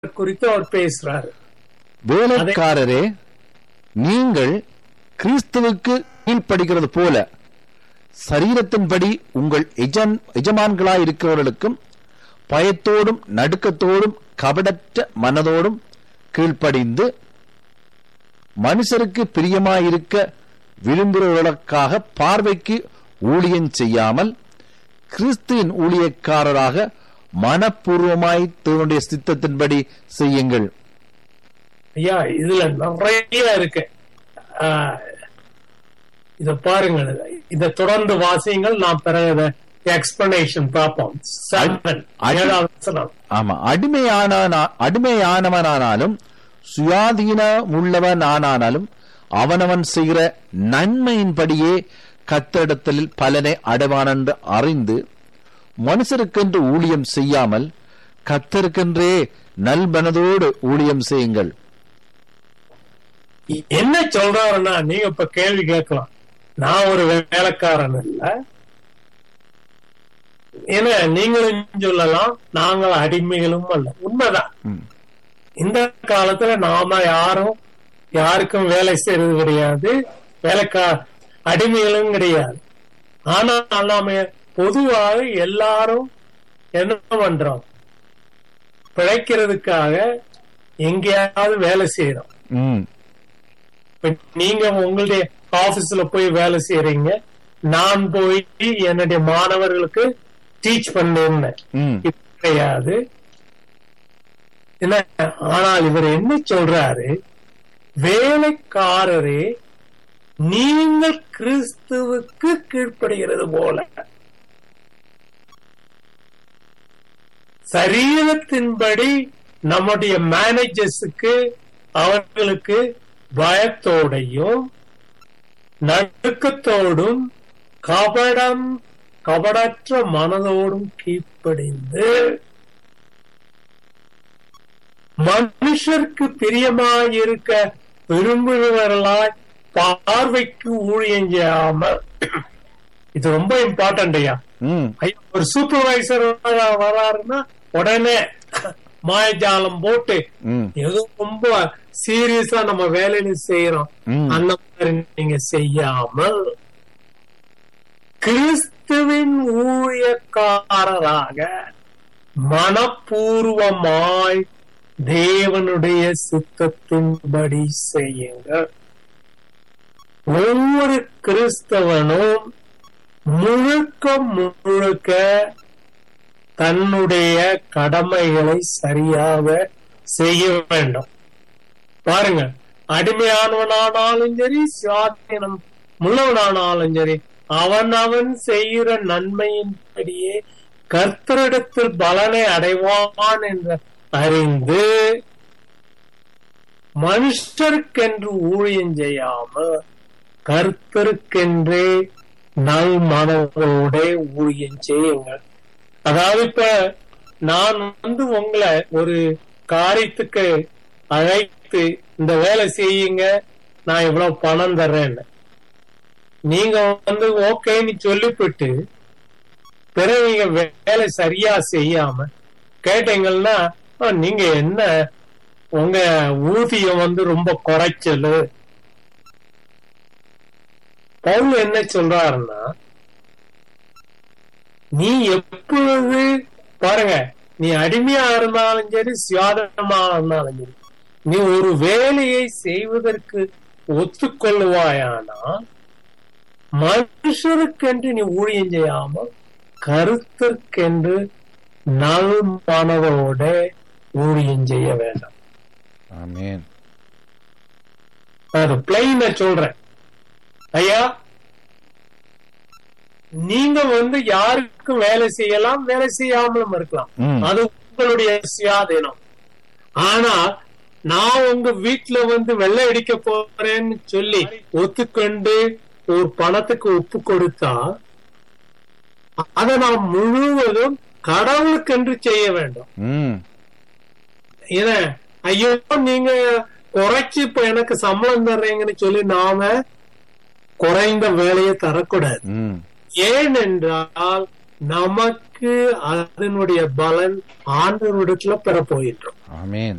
குறித்து அவர் பேசுறாரு வேலைக்காரரே நீங்கள் கிறிஸ்துவுக்கு கீழ்ப்படுகிறது போல சரீரத்தின்படி உங்கள் எஜன் எஜமான்களாயிருக்கிறவர்களுக்கும் பயத்தோடும் நடுக்கத்தோடும் கபடற்ற மனதோடும் கீழ்ப்படிந்து மனுஷருக்கு பிரியமாயிருக்க விரும்புகிறவர்களுக்காக பார்வைக்கு ஊழியம் செய்யாமல் கிறிஸ்துவின் ஊழியக்காரராக மனப்பூர்வமாய் தேவனுடைய சித்தத்தின்படி செய்யுங்கள் ஐயா இதுல நிறைய இருக்கு ஆஹ், இத பாருங்க இத தொடர்ந்து வாசியுங்கள் நாம் பிறகு எக்ஸ்பிளனேஷன் பார்ப்போம் Seven, அடி- ஏழாவது வசனம். ஆமா அடிமையான அடிமையானவனானாலும் சுயாதீனம் உள்ளவனானாலும் அவனவன் செய்கிற நன்மையின்படியே கத்தரிடத்தில் பலனை அடைவான் என்று அறிந்து மனுஷருக்கென்று ஊழியம் செய்யாமல் கத்தருக்கென்றே நல்மனதோடு ஊழியம் செய்யுங்கள் என்ன சொல்றாருன்னா நீங்க இப்ப கேள்வி கேட்கலாம் நான் ஒரு வேலைக்காரன் இல்ல ஏன்னா நீங்களும் சொல்லலாம் நாங்கள் அடிமைகளும் அல்ல உண்மைதான் ம். இந்த காலத்துல நாம யாரும் யாருக்கும் வேலை செய்யறது கிடையாது வேலைக்கா அடிமைகளும் கிடையாது ஆனா நாம பொதுவாக எல்லாரும் என்ன பண்றோம் பிழைக்கிறதுக்காக எங்கேயாவது வேலை செய்யறோம் ம் இப்ப நீங்க உங்களுடைய ஆபீஸ்ல போய் வேலை செய்யறீங்க நான் போய் என்னுடைய மாணவர்களுக்கு டீச் பண்ணேன் ம் இது கிடையாது என்ன ஆனால் இவர் என்ன சொல்றாரு வேலைக்காரரே நீங்கள் கிறிஸ்துவுக்கு கீழ்ப்படுகிறது போல சரீரத்தின்படி நம்முடைய மேனேஜர்ஸுக்கு அவர்களுக்கு பயத்தோடையும் நடுக்கத்தோடும் கபடம் கபடற்ற மனதோடும் கீழ்ப்படிந்து மனுஷருக்கு பிரியமாயிருக்க விரும்புகிறவர்களாய் பார்வைக்கு ஊழியம் செய்யாமல் இது ரொம்ப இம்பார்ட்டன்ட் ஐயா ம் ஐயா, ஒரு சூப்பர்வைசர் வராருன்னா உடனே மாயஜாலம் போட்டு ம் ஏதோ ரொம்ப சீரியஸா நம்ம வேலையில செய்யறோம் ம். அந்த மாதிரி நீங்க செய்யாமல் கிறிஸ்துவின் ஊழியக்காரராக மனப்பூர்வமாய் தேவனுடைய சித்தத்தின்படி செய்யுங்கள் ஒவ்வொரு கிறிஸ்தவனும் முழுக்க முழுக்க தன்னுடைய கடமைகளை சரியாக செய்ய வேண்டும் பாருங்க அடிமையானவனானாலும் சரி சுவாதீனம் உள்ளவனானாலும் சரி அவன் அவன் செய்கிற நன்மையின்படியே கர்த்தரிடத்தில் பலனை அடைவான் என்று அறிந்து மனுஷருக்கென்று ஊழியம் செய்யாமல் கர்த்தருக்கென்றே நல் மனதோட ஊழியம் செய்யுங்கள் அதாவது இப்ப நான் வந்து உங்களை ஒரு காரியத்துக்கு அழைத்து இந்த வேலை செய்யுங்க நான் இவ்வளவு பணம் தர்றேன்னு நீங்க வந்து ஓகேன்னு சொல்லிவிட்டு பிறகு நீங்க வேலை சரியா செய்யாம கேட்டீங்கன்னா "ஆ, நீங்க என்ன உங்க ஊதியம் வந்து ரொம்ப குறைச்சலு பவுல் என்ன சொல்றாருன்னா நீ எப்பொழுது பாருங்க நீ அடிமையா இருந்தாலும் சரி சுயாதனமா இருந்தாலும் சரி நீ ஒரு வேலையை செய்வதற்கு ஒத்துக்கொள்ளுவாயானா மனுஷருக்கென்று நீ ஊழியம் செய்யாமல் கருத்திற்கென்று நல் மனதோட ஊழியம் செய்ய வேண்டாம் ஆமென் நான் அது பிளைன சொல்றேன் ஐயா நீங்க வந்து யாருக்கும் வேலை செய்யலாம் வேலை செய்யாமலும் இருக்கலாம் ம். அது உங்களுடைய சுயாதீனம் ஆனா நான் உங்க வீட்டுல வந்து வெள்ளை அடிக்க போறேன்னு சொல்லி ஒத்துக்கொண்டு ஒரு பணத்துக்கு ஒப்பு கொடுத்தா அதை நான் முழுவதும் கடவுளுக்கென்று செய்ய வேண்டும் ம் ஏன்னா ஐயோ நீங்க குறைச்சு இப்ப எனக்கு சம்பளம் தர்றீங்கன்னு சொல்லி நாம குறைந்த வேலையை தரக்கூடாது ம் ஏனென்றால் நமக்கு அதனுடைய பலன் ஆண்டவரிடத்துல பெற போயிட்டோம் ஆமென்